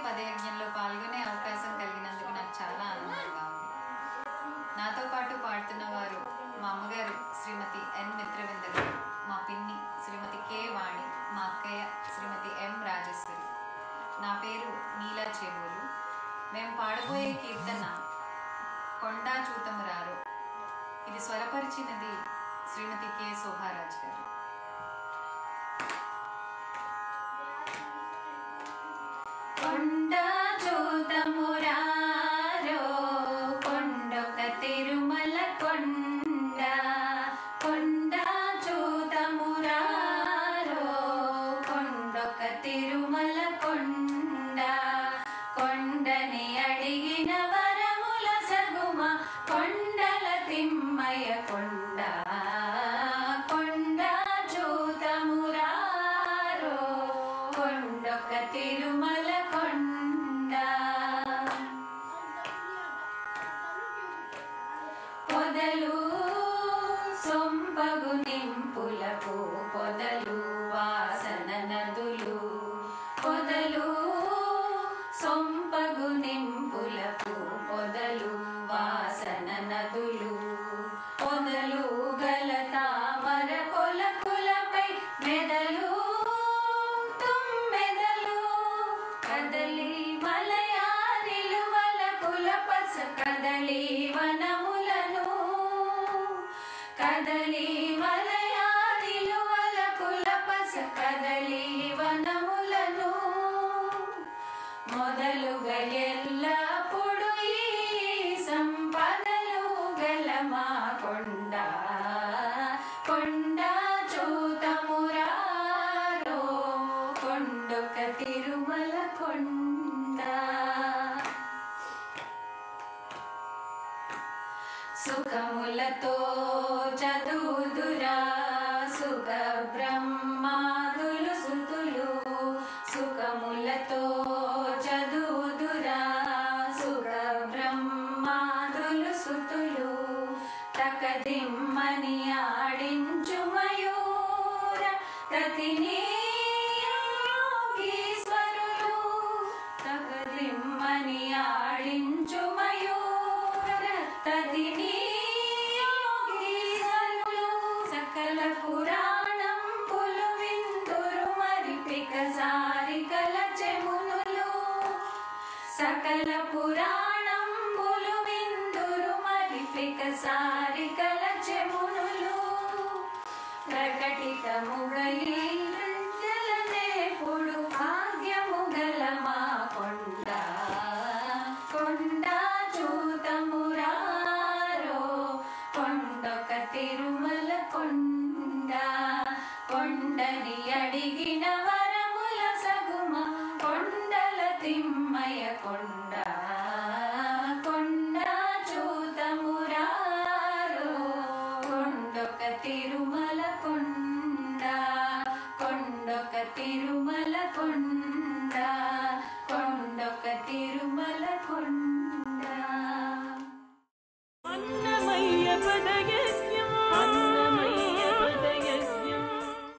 పదయజ్ఞంలో పాల్గొనే అవకాశం కలిగినందుకు నాకు చాలా ఆనందంగా ఉంది నాతో పాటు పాడుతున్న వారు మా అమ్మగారు శ్రీమతి ఎన్ మిత్రవింద గారు మా పిన్ని శ్రీమతి కె వాణి మా అక్కయ్య శ్రీమతి ఎం రాజేశ్వరి నా పేరు నీలా చేబోలు మేము పాడబోయే కీర్తన కొండా చూతము రారో ఇది స్వరపరిచినది శ్రీమతి కె శోభారాజ్ గారు కొండ చూతమురారో కొండొక తిరుమల కొండ కొండ చూతమురారో కొండొక తిరుమల కొండ కొండని అడిగిన వరముల సగుమ కొండల తిమ్మయ కొండ కొండ చూతమురారో కొండొక తిరుమల కొండ పొదలు సొంపగు నింపులకు పొదలు వాసన నదులు పొదలు సొంపగు నింపులకు పొదలు వాసన నదులు పొదలు గల తామర కొలకులపై మెదలు తుమ్మెదలు కదలి మలయా నిలువల కులపస కదలి వనములను కదలి మలయా నిలువల కులపస కదలి వనములను మొదలుగా ఎల్లప్పుడు ఈ సంపదలు గల మా కొండ కొండ చూతమురారో కొండొక తిరుమల కొండ సుఖములతో చదువుదురా సుఖ బ్రహ్మాదులు సుతులు సుఖములతో చదువుదురా సుఖ బ్రహ్మాదులు సుతులు తకదిమ్మని ఆడించు మయూర ప్రతినీయోగీశ్వరులు తకదిమ్మని ఆడించు మయూర తదినీయోగీశ్వరులు సకల పురాణం పులు విందురు మరిపిక సారికల చెమునులు సకల పురాణం పులు విందురు మరిపిక సారికల చెమునులు ప్రకటితముగలి జలనేపుడు భాగ్యముగల మా కొండ కొండ చూతమురారో కొండొక తిరుమల కొండ కొండని అడిగిన వరముల సగుమ కొండల తిమ్మయ కొండ కొండ చూతమురారో కొండొక తిరుమల కొండ కొండొక తిరుమల కొండ కొండొక తిరుమల కొండ అన్నమయ్య పదయజ్ఞ